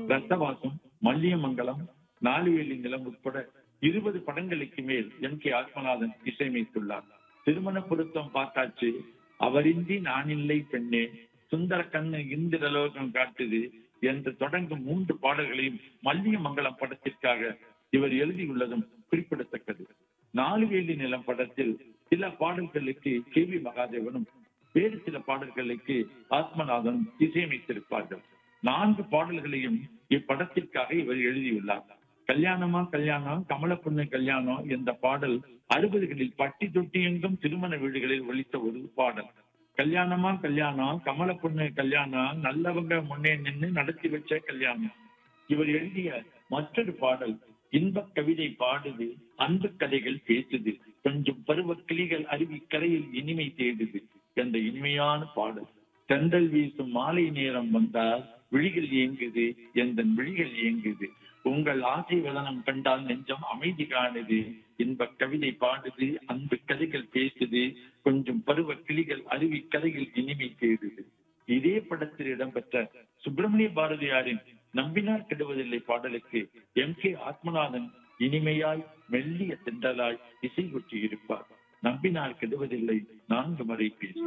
ரசவாசம் மல்லியமங்கலம் நாலுவேலி நிலம் உட்பட இருபது படங்களுக்கு மேல் எம் கே ஆத்மநாதன் இசையமைத்துள்ளார் திருமண பொருத்தம் பார்த்தாச்சு அவரின்றி நான் இல்லை பெண்ணே சுந்தர கண்ணு இந்திரலோகம் காட்டுது என்று தொடங்கும் மூன்று பாடல்களையும் மல்லியமங்கலம் படத்திற்காக இவர் எழுதியுள்ளதும் குறிப்பிடத்தக்கது நாலுவேலி நிலம் படத்தில் சில பாடல்களுக்கு கே வி மகாதேவனும் வேறு சில பாடல்களுக்கு ஆத்மநாதனும் இசையமைத்திருப்பார்கள் நான்கு பாடல்களையும் இப்படத்திற்காக இவர் எழுதியுள்ளார் கல்யாணமா கல்யாணம் கமல பொண்ணு கல்யாணம் என்ற பாடல் அறுபதுகளில் பட்டி தொட்டி எங்கும் திருமண வீடுகளில் ஒலித்த ஒரு பாடல் கல்யாணமா கல்யாணம் கமல பொண்ணு கல்யாணம் நல்லவங்க முன்னே நின்று நடத்தி வச்ச கல்யாணம் இவர் எழுதிய மற்றொரு பாடல் இன்பக் கவிதை பாடுது அன்பு கதைகள் பேசுது கொஞ்சம் பருவ கிளிகள் அருவி கரையில் இனிமை தேடுது என்ற இனிமையான பாடல் தென்றல் வீசும் மாலை நேரம் வந்தால் விழிகள் இயங்குது எந்த விழிகள் இயங்குது உங்கள் ஆசை வதனம் கண்டால் நெஞ்சம் அமைதி காணுது இன்ப கவிதை பாடுது அன்பு கதைகள் பேசுது கொஞ்சம் பருவ கிளிகள் அருவி கதையில் இனிமை தேடுது இதே படத்தில் இடம்பெற்ற சுப்பிரமணிய பாரதியாரின் நம்பினார் கெடுவதில்லை பாடலுக்கு எம் கே ஆத்மநாதன் இனிமையாய் மெல்லிய தென்றலாய் இசை கொட்டி இருப்பார் நம்பினார் கெடுவதில்லை நான்கு முறை பேசு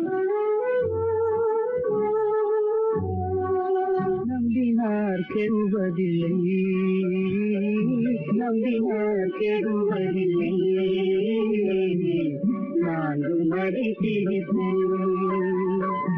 நம்பினார் கெடுவதில்லை நம்பினார் கெடுவதில்லை நான்கு மறை சிரிப்போம்